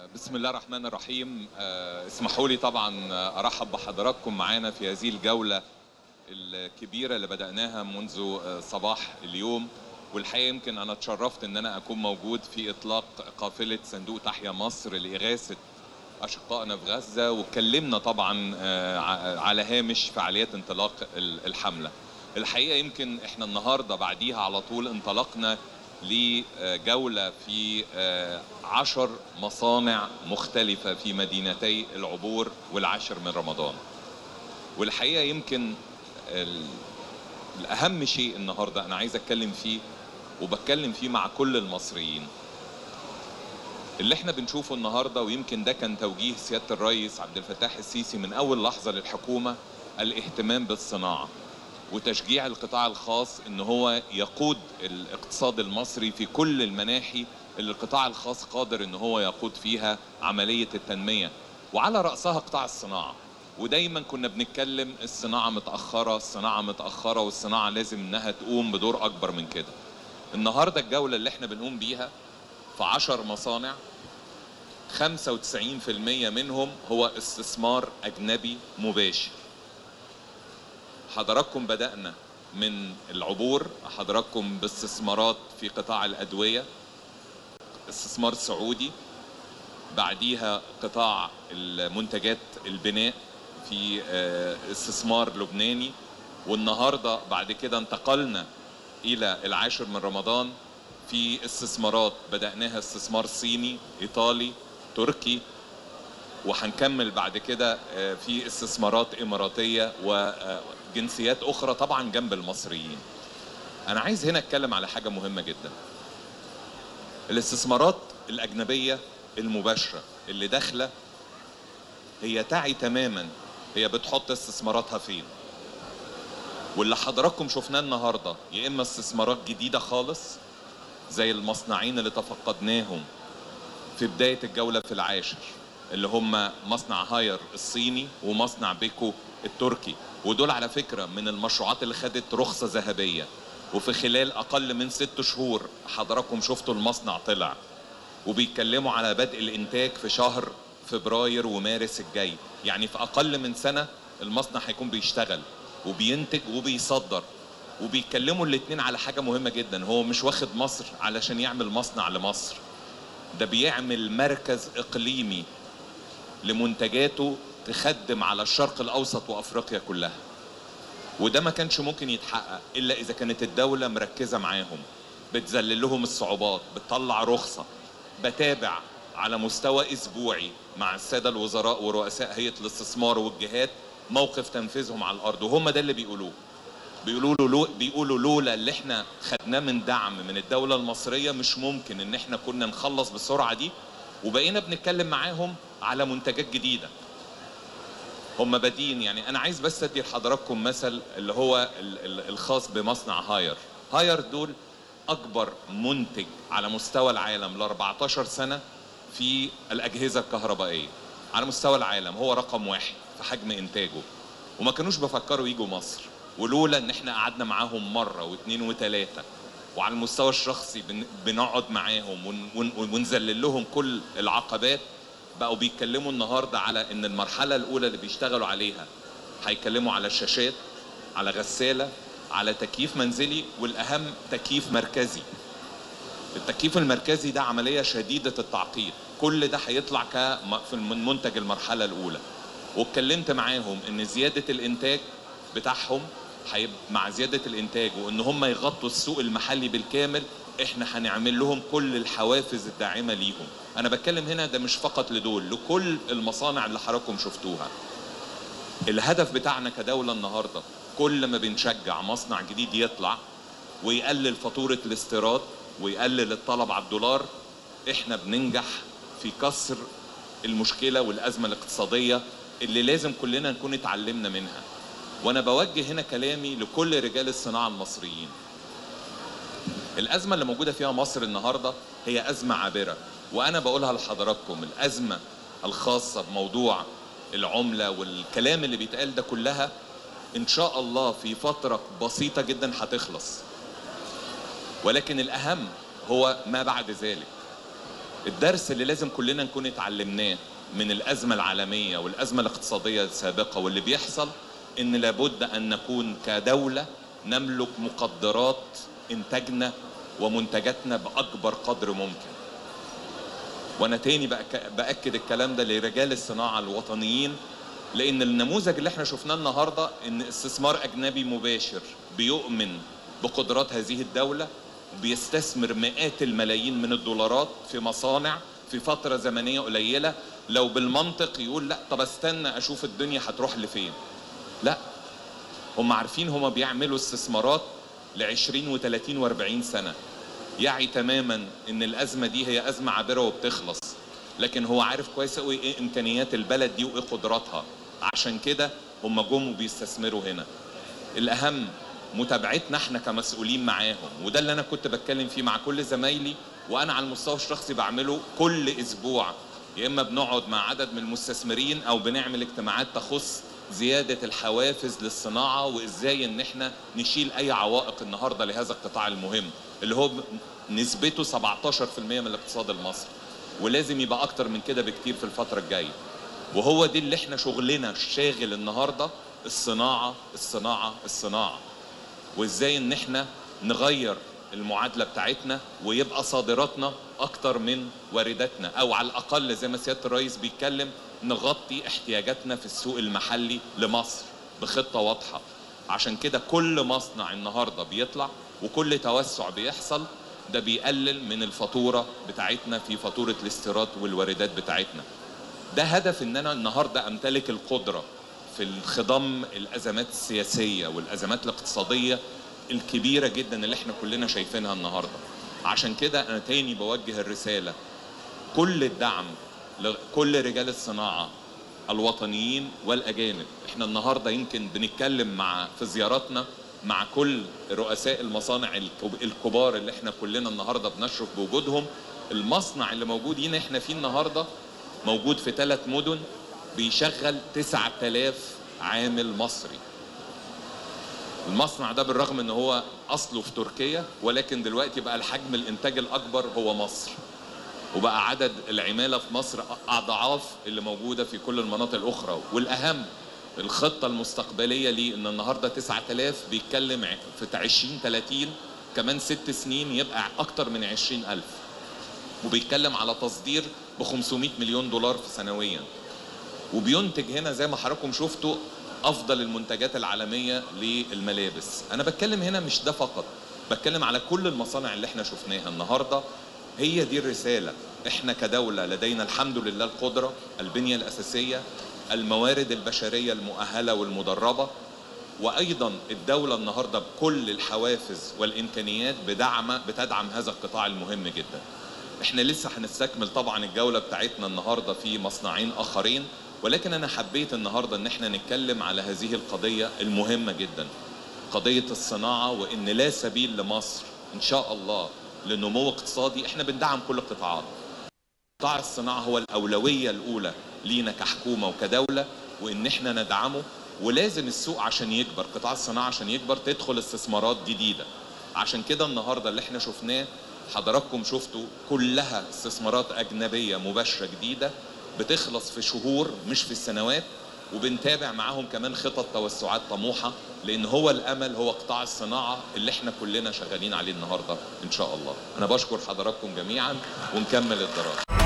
بسم الله الرحمن الرحيم اسمحوا لي طبعا ارحب بحضراتكم معانا في هذه الجوله الكبيره اللي بداناها منذ صباح اليوم والحقيقه يمكن انا اتشرفت ان انا اكون موجود في اطلاق قافله صندوق تحيا مصر لاغاثه اشقائنا في غزه واتكلمنا طبعا على هامش فعاليات انطلاق الحمله الحقيقه يمكن احنا النهارده بعديها على طول انطلقنا لجولة في عشر مصانع مختلفة في مدينتي العبور والعاشر من رمضان والحقيقة يمكن الأهم شيء النهاردة أنا عايز أتكلم فيه وبتكلم فيه مع كل المصريين اللي احنا بنشوفه النهاردة ويمكن ده كان توجيه سيادة الرئيس عبد الفتاح السيسي من أول لحظة للحكومة الاهتمام بالصناعة وتشجيع القطاع الخاص ان هو يقود الاقتصاد المصري في كل المناحي اللي القطاع الخاص قادر ان هو يقود فيها عملية التنمية وعلى رأسها قطاع الصناعة ودايما كنا بنتكلم الصناعة متأخرة الصناعة متأخرة والصناعة لازم انها تقوم بدور اكبر من كده النهاردة الجولة اللي احنا بنقوم بيها في عشر مصانع 95% منهم هو استثمار اجنبي مباشر حضراتكم بدأنا من العبور حضراتكم باستثمارات في قطاع الأدوية استثمار سعودي بعديها قطاع المنتجات البناء في استثمار لبناني والنهاردة بعد كده انتقلنا إلى العاشر من رمضان في استثمارات بدأناها استثمار صيني إيطالي تركي وهنكمل بعد كده في استثمارات إماراتية وجنسيات أخرى طبعا جنب المصريين أنا عايز هنا أتكلم على حاجة مهمة جدا الاستثمارات الأجنبية المباشرة اللي داخلة هي تعي تماما هي بتحط استثماراتها فين واللي حضراتكم شفناه النهاردة يا إما استثمارات جديدة خالص زي المصنعين اللي تفقدناهم في بداية الجولة في العاشر اللي هم مصنع هاير الصيني ومصنع بيكو التركي ودول على فكرة من المشروعات اللي خدت رخصة ذهبية وفي خلال أقل من ست شهور حضراتكم شفتوا المصنع طلع وبيتكلموا على بدء الإنتاج في شهر فبراير ومارس الجاي يعني في أقل من سنة المصنع هيكون بيشتغل وبينتج وبيصدر وبيتكلموا الاتنين على حاجة مهمة جدا هو مش واخد مصر علشان يعمل مصنع لمصر ده بيعمل مركز إقليمي لمنتجاته تخدم على الشرق الاوسط وافريقيا كلها وده ما كانش ممكن يتحقق الا اذا كانت الدوله مركزه معاهم بتذلل لهم الصعوبات بتطلع رخصه بتابع على مستوى اسبوعي مع الساده الوزراء ورؤساء هيئه الاستثمار والجهات موقف تنفيذهم على الارض وهم ده اللي بيقولوه بيقولوا له لو بيقولوا لولا اللي احنا خدناه من دعم من الدوله المصريه مش ممكن ان احنا كنا نخلص بالسرعه دي وبقينا بنتكلم معاهم على منتجات جديده هم بادين يعني انا عايز بس ادي لحضراتكم مثل اللي هو الخاص بمصنع هاير هاير دول اكبر منتج على مستوى العالم ل 14 سنه في الاجهزه الكهربائيه على مستوى العالم هو رقم واحد في حجم انتاجه وما كانوش بفكروا يجوا مصر ولولا ان احنا قعدنا معاهم مره واثنين وثلاثه وعلى المستوى الشخصي بنقعد معاهم ونذلل لهم كل العقبات بقوا بيتكلموا النهارده على ان المرحله الاولى اللي بيشتغلوا عليها هيتكلموا على الشاشات على غساله على تكييف منزلي والاهم تكييف مركزي التكييف المركزي ده عمليه شديده التعقيد كل ده هيطلع ك من منتج المرحله الاولى واتكلمت معاهم ان زياده الانتاج بتاعهم مع زياده الانتاج وان هم يغطوا السوق المحلي بالكامل احنا هنعمل لهم كل الحوافز الداعمه ليهم انا بتكلم هنا ده مش فقط لدول لكل المصانع اللي حضراتكم شفتوها الهدف بتاعنا كدوله النهارده كل ما بنشجع مصنع جديد يطلع ويقلل فاتوره الاستيراد ويقلل الطلب على الدولار احنا بننجح في كسر المشكله والازمه الاقتصاديه اللي لازم كلنا نكون اتعلمنا منها وانا بوجه هنا كلامي لكل رجال الصناعه المصريين الازمه اللي موجوده فيها مصر النهارده هي ازمه عابره وانا بقولها لحضراتكم الازمه الخاصه بموضوع العمله والكلام اللي بيتقال ده كلها ان شاء الله في فتره بسيطه جدا هتخلص ولكن الاهم هو ما بعد ذلك الدرس اللي لازم كلنا نكون اتعلمناه من الازمه العالميه والازمه الاقتصاديه السابقه واللي بيحصل ان لابد ان نكون كدوله نملك مقدرات انتاجنا ومنتجاتنا باكبر قدر ممكن وانا تاني بأك- باكد الكلام ده لرجال الصناعه الوطنيين لان النموذج اللي احنا شفناه النهارده ان استثمار اجنبي مباشر بيؤمن بقدرات هذه الدوله بيستثمر مئات الملايين من الدولارات في مصانع في فتره زمنيه قليله لو بالمنطق يقول لا طب استنى اشوف الدنيا هتروح لفين لا هم عارفين هم بيعملوا استثمارات ل 20 و30 و40 سنه يعي تماما ان الازمه دي هي ازمه عابره وبتخلص لكن هو عارف كويس قوي ايه امكانيات البلد دي وايه قدراتها عشان كده هم جم وبيستثمروا هنا الاهم متابعتنا احنا كمسؤولين معاهم وده اللي انا كنت بتكلم فيه مع كل زمايلي وانا على المستوى الشخصي بعمله كل اسبوع يا اما بنقعد مع عدد من المستثمرين او بنعمل اجتماعات تخص زياده الحوافز للصناعه وازاي ان احنا نشيل اي عوائق النهارده لهذا القطاع المهم اللي هو نسبته 17% من الاقتصاد المصري ولازم يبقى اكتر من كده بكتير في الفتره الجايه وهو دي اللي احنا شغلنا الشاغل النهارده الصناعه الصناعه الصناعه وازاي ان احنا نغير المعادله بتاعتنا ويبقى صادراتنا اكتر من وارداتنا او على الاقل زي ما سياده الرئيس بيتكلم نغطي احتياجاتنا في السوق المحلي لمصر بخطه واضحه عشان كده كل مصنع النهارده بيطلع وكل توسع بيحصل ده بيقلل من الفاتوره بتاعتنا في فاتوره الاستيراد والواردات بتاعتنا ده هدف ان انا النهارده امتلك القدره في الخضم الازمات السياسيه والازمات الاقتصاديه الكبيره جدا اللي احنا كلنا شايفينها النهارده عشان كده انا تاني بوجه الرساله كل الدعم لكل رجال الصناعه الوطنيين والاجانب احنا النهارده يمكن بنتكلم مع في زياراتنا مع كل رؤساء المصانع الكب- الكبار اللي احنا كلنا النهارده بنشرف بوجودهم المصنع اللي موجود هنا احنا فيه النهارده موجود في ثلاث مدن بيشغل 9000 عامل مصري المصنع ده بالرغم ان هو اصله في تركيا ولكن دلوقتي بقى الحجم الانتاج الاكبر هو مصر وبقى عدد العماله في مصر اضعاف اللي موجوده في كل المناطق الاخرى والاهم الخطه المستقبليه ليه ان النهارده 9000 بيتكلم ع- في 20 30 كمان ست سنين يبقى اكتر من 20000 وبيتكلم على تصدير ب 500 مليون دولار في سنويا وبينتج هنا زي ما حضراتكم شفتوا افضل المنتجات العالميه للملابس انا بتكلم هنا مش ده فقط بتكلم على كل المصانع اللي احنا شفناها النهارده هي دي الرساله احنا كدوله لدينا الحمد لله القدره البنيه الاساسيه الموارد البشريه المؤهله والمدربه وايضا الدوله النهارده بكل الحوافز والامكانيات بدعم بتدعم هذا القطاع المهم جدا احنا لسه هنستكمل طبعا الجوله بتاعتنا النهارده في مصنعين اخرين ولكن انا حبيت النهارده ان احنا نتكلم على هذه القضيه المهمه جدا قضيه الصناعه وان لا سبيل لمصر ان شاء الله لنمو اقتصادي احنا بندعم كل القطاعات قطاع الصناعه هو الاولويه الاولى لينا كحكومه وكدوله وان احنا ندعمه ولازم السوق عشان يكبر قطاع الصناعه عشان يكبر تدخل استثمارات جديده عشان كده النهارده اللي احنا شفناه حضراتكم شفتوا كلها استثمارات اجنبيه مباشره جديده بتخلص في شهور مش في السنوات وبنتابع معاهم كمان خطط توسعات طموحه لان هو الامل هو قطاع الصناعه اللي احنا كلنا شغالين عليه النهارده ان شاء الله انا بشكر حضراتكم جميعا ونكمل الدراسه